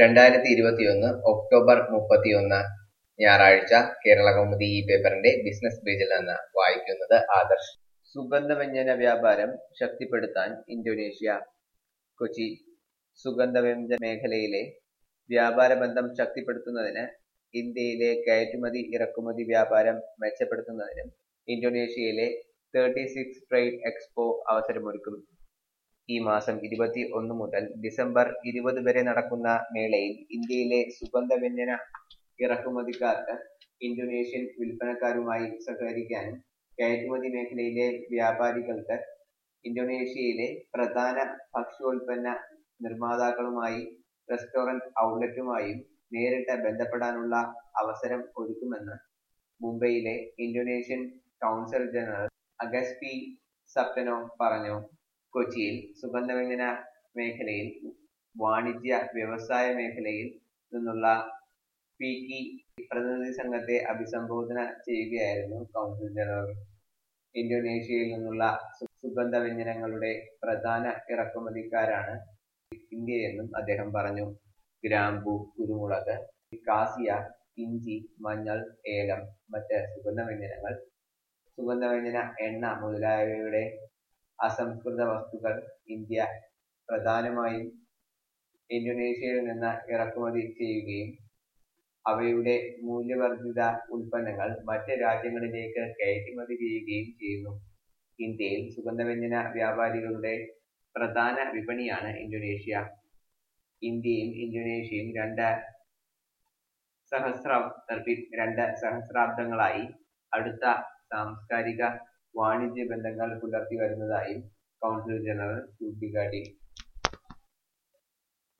രണ്ടായിരത്തി ഇരുപത്തിയൊന്ന് ഒക്ടോബർ മുപ്പത്തിയൊന്ന് ഞായറാഴ്ച കേരളകൗമുദി ഈ പേപ്പറിന്റെ ബിസിനസ് പേജിൽ നിന്ന് വായിക്കുന്നത് ആദർശ് സുഗന്ധവ്യഞ്ജന വ്യാപാരം ശക്തിപ്പെടുത്താൻ ഇന്തോനേഷ്യ കൊച്ചി സുഗന്ധവ്യഞ്ജന മേഖലയിലെ വ്യാപാര ബന്ധം ശക്തിപ്പെടുത്തുന്നതിന് ഇന്ത്യയിലെ കയറ്റുമതി ഇറക്കുമതി വ്യാപാരം മെച്ചപ്പെടുത്തുന്നതിനും ഇന്തോനേഷ്യയിലെ തേർട്ടി സിക്സ് ട്രേഡ് എക്സ്പോ അവസരമൊരുക്കും ഈ മാസം ഇരുപത്തി ഒന്ന് മുതൽ ഡിസംബർ ഇരുപത് വരെ നടക്കുന്ന മേളയിൽ ഇന്ത്യയിലെ സുഗന്ധവ്യഞ്ജന ഇറക്കുമതിക്കാർക്ക് ഇന്തോനേഷ്യൻ വിൽപ്പനക്കാരുമായി സഹകരിക്കാനും കയറ്റുമതി മേഖലയിലെ വ്യാപാരികൾക്ക് ഇന്തോനേഷ്യയിലെ പ്രധാന ഭക്ഷ്യോൽപ്പന്ന നിർമ്മാതാക്കളുമായി റെസ്റ്റോറന്റ് ഔട്ട്ലെറ്റുമായും നേരിട്ട് ബന്ധപ്പെടാനുള്ള അവസരം ഒരുക്കുമെന്ന് മുംബൈയിലെ Indonesian council general Agus P Saptono പറഞ്ഞു കൊച്ചിയിൽ സുഗന്ധവ്യഞ്ജന മേഖലയിൽ വാണിജ്യ വ്യവസായ മേഖലയിൽ നിന്നുള്ള ഫിക്കി പ്രതിനിധി സംഘത്തെ അഭിസംബോധന ചെയ്യുകയായിരുന്നു കൗൺസിൽ ജനറൽ ഇന്തോനേഷ്യയിൽ നിന്നുള്ള സുഗന്ധവ്യഞ്ജനങ്ങളുടെ പ്രധാന ഇറക്കുമതിക്കാരാണ് ഇന്ത്യയെന്നും അദ്ദേഹം പറഞ്ഞു ഗ്രാമ്പു കുരുമുളക് കാസിയ ഇഞ്ചി മഞ്ഞൾ ഏലം മറ്റ് സുഗന്ധവ്യഞ്ജനങ്ങൾ സുഗന്ധവ്യഞ്ജന എണ്ണ മുതലായവയുടെ അസംസ്കൃത വസ്തുക്കൾ ഇന്ത്യ പ്രധാനമായും ഇന്തോനേഷ്യയിൽ നിന്ന് ഇറക്കുമതി ചെയ്യുകയും അവയുടെ മൂല്യവർദ്ധിത ഉൽപ്പന്നങ്ങൾ മറ്റ് രാജ്യങ്ങളിലേക്ക് കയറ്റുമതി ചെയ്യുകയും ചെയ്യുന്നു ഇന്ത്യയിൽ സുഗന്ധവ്യഞ്ജന വ്യാപാരികളുടെ പ്രധാന വിപണിയാണ് ഇന്തോനേഷ്യ ഇന്ത്യയും ഇന്തോനേഷ്യയും രണ്ട് സഹസ്ര രണ്ട് സഹസ്രാബ്ദങ്ങളായി അടുത്ത സാംസ്കാരിക വാണിജ്യ ബന്ധങ്ങൾ പുലർത്തി വരുന്നതായും കൗൺസിൽ ജനറൽ ചൂണ്ടിക്കാട്ടി